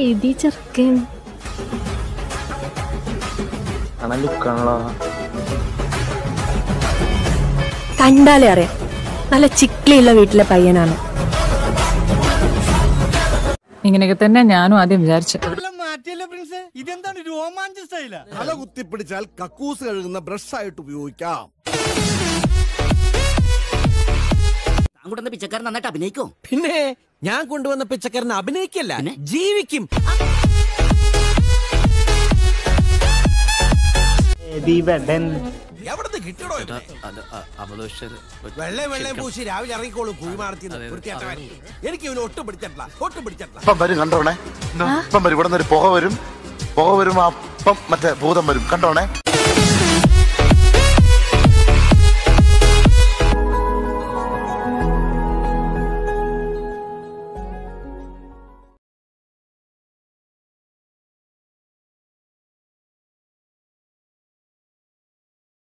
ഏതി ചെറുക്കൻ ആണ് ലുക്കാണല്ലോ കണ്ടാലേ അറിയാം നല്ല ചിക്ലിയുള്ള വീട്ടിലെ പയ്യനാണ് ഇങ്ങനെയൊക്കെ തന്നെ ഞാനും ആദ്യം വിചാരിച്ചു മാറ്റിയല്ലോ പ്രിൻസ് ഇതെന്താണ് രോമാഞ്ച സ്റ്റൈലാ തല കുത്തിപ്പിടിച്ചാൽ കക്കൂസ് കഴുകുന്ന ബ്രഷ് ആയിട്ട് ഉപയോഗിക്കാം അങ്ങോട്ട് പിച്ചക്കാരൻ നന്നായിട്ട് അഭിനയിക്കോ പിന്നെ ഞാൻ കൊണ്ടുവന്ന പിച്ചക്കാരൻ അഭിനയിക്കല്ല ജീവിക്കും എവിടുന്ന് കിട്ടണോ വെള്ളയും വെള്ളയും പൂശി രാവിലെ ഇറങ്ങിക്കോളും കുഴിമാടത്തി വൃത്തിയാട്ടവൻ എനിക്ക് ഇവന് ഒട്ടും പിടിച്ചിട്ടില്ല ഒട്ടും പിടിച്ചിട്ടില്ല ഇപ്പം വരും കണ്ടോണേ ഇപ്പം വരും ഇവിടെ നിന്ന് ഒരു പുക വരും പുക വരും അപ്പം മറ്റേ ഭൂതം വരും കണ്ടോണേ